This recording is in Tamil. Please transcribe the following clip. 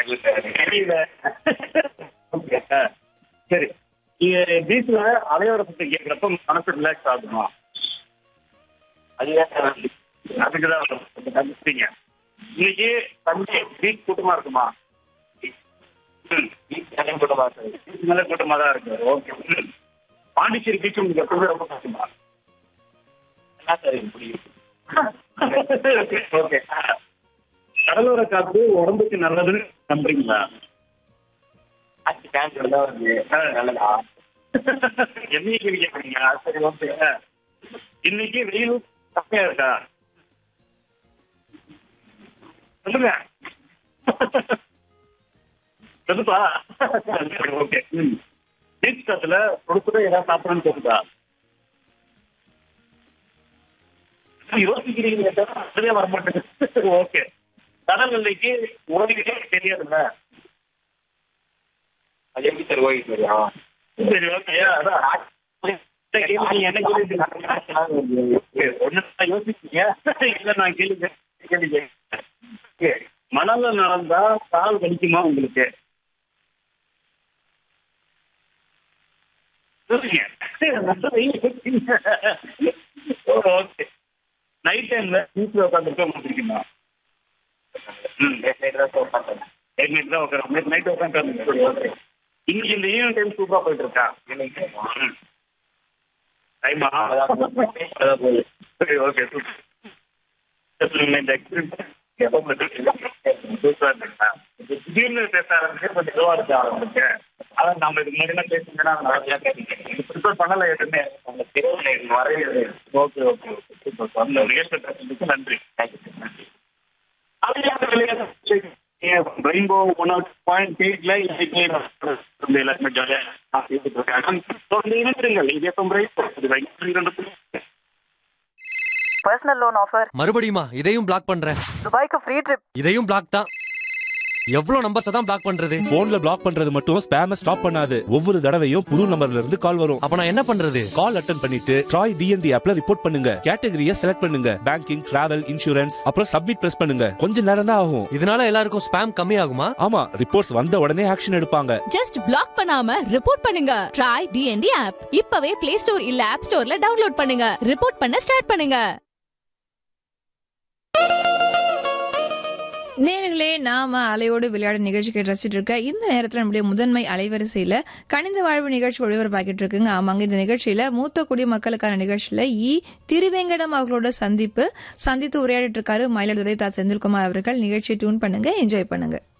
தெரியல ஓகே சரி நீங்க பீச்ல அலையோட சுத்தி கேட்கறப்ப மனசு ரிலாக்ஸ் ஆகுமா அதுக்கு தான் கண்டுபிடிங்க இன்னைக்கு சண்டே பீச் கூட்டமா இருக்குமா ம். பீச் மேல கூட்டமா தான் இருக்கு ஓகே ம். பாண்டிச்சேரி பீச் உங்களுக்கு எப்பவுமே ரொம்ப கஷ்டமா ஓகே கடலோர காத்து உடம்புக்கு நல்லதுன்னு நம்புறீங்களா என்னைக்கு கேள்வி கேட்குறீங்க சரி ஓகே இன்னைக்கு வெயில் கம்மியா இருக்கா சொல்லுங்க சொல்லுப்பா ஓகே ம் பீச் காத்துல கொடுத்துட்டு ஏதாவது சாப்பிடணும்னு தோணுதா யோசிக்கிறீங்க அதுவே வர மாட்டேங்குது ஓகே கடல் எல்லைக்கு ஓடிக்கிட்டே தெரியாதுல்ல சரி ஓகே அதான் இந்த கேள்வி நீ என்ன கேள்வி ஓகே, ஒண்ணு நான் யோசிச்சீங்க இல்ல நான் கேள்வி கே- கேள்வி கேட்கிறேன். ஓகே, மணல்ல நடந்தா கால் வலிக்குமா உங்களுக்கு சொல்லுங்க ஓகே நைட் டைம்ல வீட்டுல உட்காந்துருக்க முடியுமா ம் நைட் நைட் தான் உட்காந்து நேற்று நைட் உட்காந்து இன்னைக்கு இந்த ஈவினிங் டைம் சூப்பரா போயிட்டு இருக்கா ம் டைமா சரி ஓகே சூப்பர் இந்த திடீர்னு பேச ஆரம்பிச்சு கொஞ்சம் இதுவா இருக்க ஆரம்பிச்சு அதான் நம்ம இதுக்கு முன்னாடி பேசுங்கன்னா நிறையா கேட்டீங்க ப்ரிப்பேர் பண்ணல எதுவுமே வரவே ஓகே ஓகே ஓகே சூப்பர் அந்த நிகழ்ச்சி பேசுறதுக்கு நன்றி நன்றி ரெயின்போ ஒன் அவுட் பாயிண்ட் எயிட்ல இன்னைக்கு எல்லாருமே ஜாலியாக இருக்காங்க தொடர்ந்து இணைந்திருங்கள் இது எப்போ ரெயின்போ பர்சனல் லோன் ஆஃபர் மறுபடியுமா இதையும் பிளாக் பண்றேன் துபாய்க்கு ஃப்ரீ ட்ரிப் இதையும் பிளாக் தான் எவ்வளவு நம்பர்ஸ் தான் பிளாக் பண்றது போன்ல பிளாக் பண்றது மட்டும் ஸ்பேம ஸ்டாப் பண்ணாது ஒவ்வொரு தடவையும் புது நம்பர்ல இருந்து கால் வரும் அப்ப நான் என்ன பண்றது கால் அட்டன் பண்ணிட்டு ட்ராய் டிஎன்டி ஆப்ல ரிப்போர்ட் பண்ணுங்க கேட்டகரியை செலக்ட் பண்ணுங்க பேங்கிங் டிராவல் இன்சூரன்ஸ் அப்புறம் சப்மிட் பிரஸ் பண்ணுங்க கொஞ்ச நேரம் தான் ஆகும் இதனால எல்லாருக்கும் ஸ்பேம் கம்மி ஆகுமா ஆமா ரிப்போர்ட்ஸ் வந்த உடனே ஆக்ஷன் எடுப்பாங்க ஜஸ்ட் பிளாக் பண்ணாம ரிப்போர்ட் பண்ணுங்க ட்ரை டிஎன்டி ஆப் இப்பவே பிளே ஸ்டோர் இல்ல ஆப் ஸ்டோர்ல டவுன்லோட் பண்ணுங்க ரிப்போர்ட் பண்ண ஸ்டார்ட் பண்ணுங்க நேர்களே நாம அலையோடு விளையாட நிகழ்ச்சிக்கு ரசிச்சுட்டு இருக்க இந்த நேரத்துல நம்முடைய முதன்மை அலைவரிசையில கணித வாழ்வு நிகழ்ச்சி ஒளிபரப்பாக்கிட்டு இருக்குங்க ஆமாங்க இந்த நிகழ்ச்சியில மூத்த குடிமக்களுக்கான நிகழ்ச்சியில இ திருவேங்கடம் அவர்களோட சந்திப்பு சந்தித்து உரையாடிட்டு இருக்காரு மயிலாடுதுறை தா செந்தில்குமார் அவர்கள் நிகழ்ச்சியை டியூன் பண்ணுங்க என்ஜாய் பண்ணுங்க